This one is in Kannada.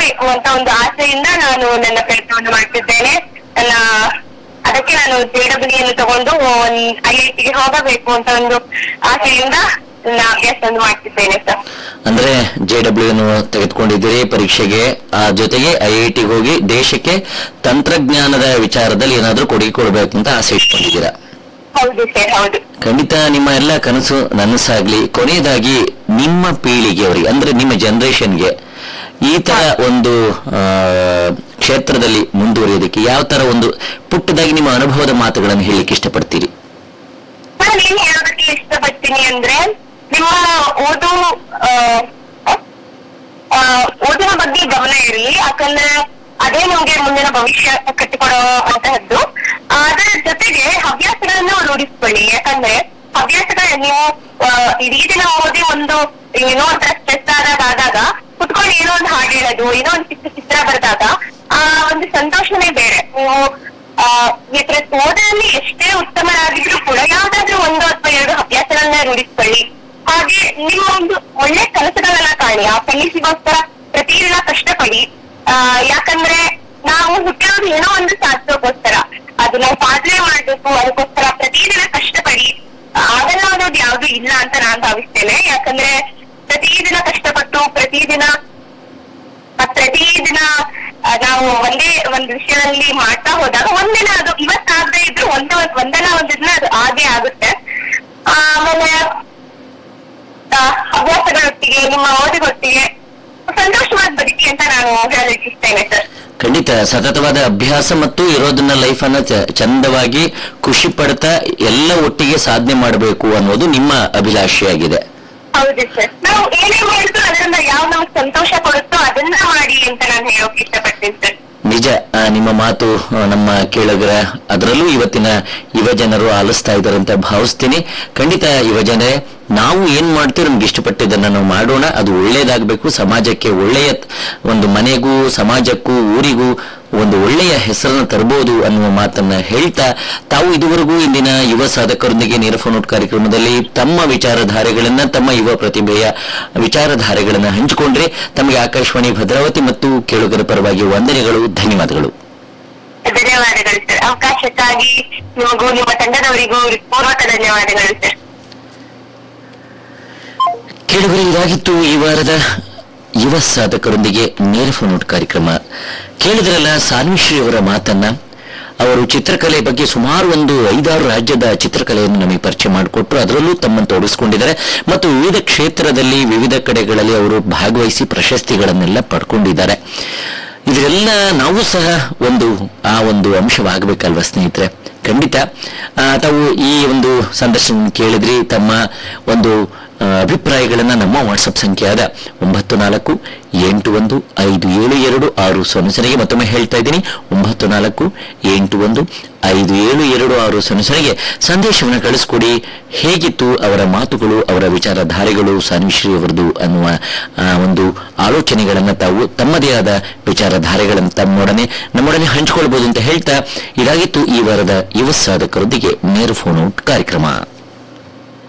ಹೋಗಬೇಕು ಅಂತ ಒಂದು ಆಸೆಯಿಂದ ನಾನು ನನ್ನ ಪ್ರಯತ್ನವನ್ನು ಮಾಡ್ತಿದ್ದೇನೆ ನನ್ನ ಅದಕ್ಕೆ ನಾನು ಜೆ ಡಬ್ಲ್ಯೂ ಅನ್ನು ತಗೊಂಡು ಐ ಐ ಟಿಗೆ ಹೋಗಬೇಕು ಅಂತ ಒಂದು ಆಸೆಯಿಂದ ನನ್ನ ಅಭ್ಯಾಸವನ್ನು ಮಾಡ್ತಿದ್ದೇನೆ ಸರ್ ಅಂದ್ರೆ ಜೆ ಡಬ್ಲ್ಯೂ ಅನ್ನು ತೆಗೆದುಕೊಂಡಿದ್ದೀರಿ ಪರೀಕ್ಷೆಗೆ ಆ ಜೊತೆಗೆ ಐ ಐ ಟಿಗೆ ಹೋಗಿ ದೇಶಕ್ಕೆ ತಂತ್ರಜ್ಞಾನದ ವಿಚಾರದಲ್ಲಿ ಏನಾದ್ರೂ ಕೊಡುಗೆ ಕೊಡಬೇಕು ಅಂತ ಆಸೆ ಇಟ್ಕೊಂಡಿದ್ದೀರಾ ಹೌದು ಸರ್ ಹೌದು ಖಂಡಿತ ನಿಮ್ಮ ಎಲ್ಲ ಕನಸು ನನಸಾಗ್ಲಿ ಕೊನೆಯದಾಗಿ ನಿಮ್ಮ ಪೀಳಿಗೆಯವರಿಗೆ ಅಂದ್ರೆ ನಿಮ್ಮ ಜನರೇಷನ್ಗೆ ಈ ತರ ಒಂದು ಆ, ಕ್ಷೇತ್ರದಲ್ಲಿ ಮುಂದುವರಿಯೋದಕ್ಕೆ ಯಾವ ತರ ಒಂದು ಪುಟ್ಟದಾಗಿ ನಿಮ್ಮ ಅನುಭವದ ಮಾತುಗಳನ್ನು ಹೇಳಲಿಕ್ಕೆ ಇಷ್ಟಪಡ್ತೀರಿ ನಾನು ಏನ್ ಹೇಳೋದಕ್ಕೆ ಇಷ್ಟಪಡ್ತೀನಿ ಅಂದ್ರೆ ನಿಮ್ಮ ಓದು ಆ, ಆ, ಓದಿನ ಬಗ್ಗೆ ಗಮನ ಇರಲಿ ಯಾಕಂದ್ರೆ ಅದೇ ನಿಮ್ಗೆ ಮುಂದಿನ ಭವಿಷ್ಯ ಕಟ್ಟಿಕೊಡೋ ಅಂತಹದ್ದು ಅದರ ಜೊತೆಗೆ ಹವ್ಯಾಸಗಳನ್ನ ರೂಢಿಸ್ಕೊಳ್ಳಿ ಯಾಕಂದ್ರೆ ಹವ್ಯಾಸಗಳ ನೀವು ಆ, ಇಡೀ ದಿನ ಓದಿ ಒಂದು ಏನೋ ಒಂಥರ ಸ್ಟ್ರೆಸ್ ಆದಾಗ ಆದಾಗ ಕುತ್ಕೊಂಡು ಏನೋ ಒಂದು ಹಾಡು ಹೇಳೋದು ಏನೋ ಒಂದು ಚಿಕ್ಕ ಚಿತ್ರ ಬರೆದಾಗ ಆ ಒಂದು ಸಂತೋಷನೇ ಬೇರೆ ನೀವು ಆ, ಈ ತರ ಓದರಲ್ಲಿ ಎಷ್ಟೇ ಉತ್ತಮರಾಗಿದ್ರು ಕೂಡ ಯಾವ್ದಾದ್ರು ಒಂದು ಅಥವಾ ಎರಡು ಹವ್ಯಾಸಗಳನ್ನ ರೂಢಿಸ್ಕೊಳ್ಳಿ ಹಾಗೆ ನಿಮ್ಮ ಒಂದು ಒಳ್ಳೆ ಕೆಲಸಗಳನ್ನ ಕಾಣಿ ಆ ಕಲಿಸಿಗೋಸ್ಕರ ಪ್ರತಿದಿನ ಕಷ್ಟಪಡಿ ಆ, ಯಾಕಂದ್ರೆ ನಾವು ಹುಟ್ಟಿರೋದು ಏನೋ ಒಂದು ಸಾಧಿಸೋಕೋಸ್ಕರ ಅದು ನಾವು ಸಾಧನೆ ಮಾಡ್ಬೇಕು ಅದಕ್ಕೋಸ್ಕರ ಪ್ರತಿದಿನ ಕಷ್ಟಪಡಿ ಆಗಲ್ಲ ಅನ್ನೋದು ಯಾವ್ದು ಇಲ್ಲ ಅಂತ ನಾನ್ ಭಾವಿಸ್ತೇನೆ ಯಾಕಂದ್ರೆ ಪ್ರತಿದಿನ ಕಷ್ಟಪಟ್ಟು ಪ್ರತಿದಿನ ಆ ಪ್ರತಿದಿನ ಆ, ನಾವು ಒಂದೇ ಒಂದು ವಿಷಯದಲ್ಲಿ ಮಾಡ್ತಾ ಹೋದಾಗ ಒಂದಿನ ಅದು ಇವತ್ತಾಗದೆ ಇದ್ರು ಒಂದೇ ಒಂದಲ್ಲ ಒಂದ್ ದಿನ ಅದು ಆಗೇ ಆಗುತ್ತೆ ಆ, ಆಮೇಲೆ ಆ, ಹವ್ಯಾಸಗಳೊಟ್ಟಿಗೆ ನಿಮ್ಮ ಓದಿಗೊಟ್ಟಿಗೆ ಸಂತೋಷವಾದ ಬದುಕಿ ಅಂತ ನಾನು ಹೇಳಲಿಕ್ಕೆ ಇಷ್ಟೇನೆ ಸರ್ ಖಂಡಿತ ಸತತವಾದ ಅಭ್ಯಾಸ ಮತ್ತು ಇರೋದನ್ನ ಲೈಫ್ ಅನ್ನ ಚ- ಚಂದವಾಗಿ ಖುಷಿ ಪಡ್ತಾ ಎಲ್ಲ ಒಟ್ಟಿಗೆ ಸಾಧನೆ ಮಾಡಬೇಕು ಅನ್ನೋದು ನಿಮ್ಮ ಅಭಿಲಾಷೆಯಾಗಿದೆ ಹೌದು ಸರ್ ನಾವು ಏನೇ ಮಾಡಿದ್ರು ಅದರಿಂದ ಯಾವ ನಮ್ಗೆ ಸಂತೋಷ ಕೊಡುತ್ತೋ ಅದನ್ನ ಮಾಡಿ ಅಂತ ನಾನು ಹೇಳೋಕೆ ಇಷ್ಟಪಡ್ತೀನಿ ಸರ್ ನಿಜ ಆ, ನಿಮ್ಮ ಮಾತು ಆ, ನಮ್ಮ ಕೇಳಗರ ಅದರಲ್ಲೂ ಇವತ್ತಿನ ಯುವ ಜನರು ಆಲಿಸ್ತಾ ಇದ್ದಾರೆ ಅಂತ ಭಾವಿಸ್ತೀನಿ ಖಂಡಿತ ಯುವ ಜನರೇ ನಾವು ಏನ್ ಮಾಡ್ತೀವಿ ನಮ್ಗೆ ಇಷ್ಟಪಟ್ಟಿದ್ದನ್ನ ನಾವು ಮಾಡೋಣ ಅದು ಒಳ್ಳೇದಾಗಬೇಕು ಸಮಾಜಕ್ಕೆ ಒಳ್ಳೆಯ ತ್- ಒಂದು ಮನೆಗೂ ಸಮಾಜಕ್ಕೂ ಊರಿಗೂ ಒಂದು ಒಳ್ಳೆಯ ಹೆಸರನ್ನು ತರಬಹುದು ಅನ್ನುವ ಮಾತನ್ನ ಹೇಳ್ತಾ ತಾವು ಇದುವರೆಗೂ ಇಂದಿನ ಯುವ ಸಾಧಕರೊಂದಿಗೆ ನೇರ ಫೋನ್ ಔಟ್ ಕಾರ್ಯಕ್ರಮದಲ್ಲಿ ತಮ್ಮ ವಿಚಾರಧಾರೆಗಳನ್ನ ತಮ್ಮ ಯುವ ಪ್ರತಿಭೆಯ ವಿಚಾರಧಾರೆಗಳನ್ನ ಹಂಚಿಕೊಂಡ್ರೆ ತಮಗೆ ಆಕಾಶವಾಣಿ ಭದ್ರಾವತಿ ಮತ್ತು ಕೇಳುಗರ ಪರವಾಗಿ ವಂದನೆಗಳು ಧನ್ಯವಾದಗಳು ಧನ್ಯವಾದಗಳು ಸರ್ ಅವಕಾಶಕ್ಕಾಗಿ ನಿಮಗೂ ನಿಮ್ಮ ತಂಡದವರಿಗೂ ಪೂರ್ವಕ ಧನ್ಯವಾದಗಳು ಸರ್ ಕೇಳುಗರೆ ಇದಾಗಿತ್ತು ಈ ವಾರದ ಯುವ ಸಾಧಕರೊಂದಿಗೆ ನೇರ ಫೋನ್ ಔಟ್ ಕಾರ್ಯಕ್ರಮ ಕೇಳಿದ್ರಲ್ಲ ಸಾನ್ವಿಶ್ರೀ ಅವರ ಮಾತನ್ನ ಅವರು ಚಿತ್ರಕಲೆ ಬಗ್ಗೆ ಸುಮಾರು ಒಂದು ಐದಾರು ರಾಜ್ಯದ ಚಿತ್ರಕಲೆಯನ್ನು ನಮಗೆ ಪರಿಚಯ ಮಾಡಿಕೊಟ್ರು ಅದರಲ್ಲೂ ತಮ್ಮನ್ನು ತೊಡಗಿಸಿಕೊಂಡಿದ್ದಾರೆ ಮತ್ತು ವಿವಿಧ ಕ್ಷೇತ್ರದಲ್ಲಿ ವಿವಿಧ ಕಡೆಗಳಲ್ಲಿ ಅವರು ಭಾಗವಹಿಸಿ ಪ್ರಶಸ್ತಿಗಳನ್ನೆಲ್ಲ ಪಡ್ಕೊಂಡಿದ್ದಾರೆ ಇದರೆಲ್ಲ ನಾವು ಸಹ ಒಂದು ಆ ಒಂದು ಅಂಶವಾಗಬೇಕಲ್ವ ಸ್ನೇಹಿತರೆ ಖಂಡಿತ ಆ, ತಾವು ಈ ಒಂದು ಸಂದರ್ಶನ ಕೇಳಿದ್ರಿ ತಮ್ಮ ಒಂದು ಆ, ಅಭಿಪ್ರಾಯಗಳನ್ನ ನಮ್ಮ ವಾಟ್ಸಪ್ ಸಂಖ್ಯೆಯಾದ ಒಂಬತ್ತು ನಾಲ್ಕು ಎಂಟು ಒಂದು ಐದು ಏಳು ಎರಡು ಆರು ಸೊನ್ನೆ ಸೊನ್ನೆಗೆ ಮತ್ತೊಮ್ಮೆ ಹೇಳ್ತಾ ಇದ್ದೀನಿ ಒಂಬತ್ತು ನಾಲ್ಕು ಎಂಟು ಒಂದು ಐದು ಏಳು ಎರಡು ಆರು ಸೊನ್ನೆ ಸೊನ್ನೆಗೆ ಸಂದೇಶವನ್ನು ಕಳಿಸ್ಕೊಡಿ ಹೇಗಿತ್ತು ಅವರ ಮಾತುಗಳು ಅವರ ವಿಚಾರಧಾರೆಗಳು ಸಾನ್ವಿಶ್ರೀ ಅವರದು ಅನ್ನುವ ಆ, ಒಂದು ಆಲೋಚನೆಗಳನ್ನ ತಾವು ತಮ್ಮದೇ ಆದ ವಿಚಾರಧಾರೆಗಳನ್ನು ತಮ್ಮೊಡನೆ ನಮ್ಮೊಡನೆ ಹಂಚಿಕೊಳ್ಬಹುದು ಅಂತ ಹೇಳ್ತಾ ಇದಾಗಿತ್ತು ಈ ವಾರದ ಯುವ ಸಾಧಕರೊಂದಿಗೆ ನೇರ ಫೋನ್ ಔಟ್ ಕಾರ್ಯಕ್ರಮ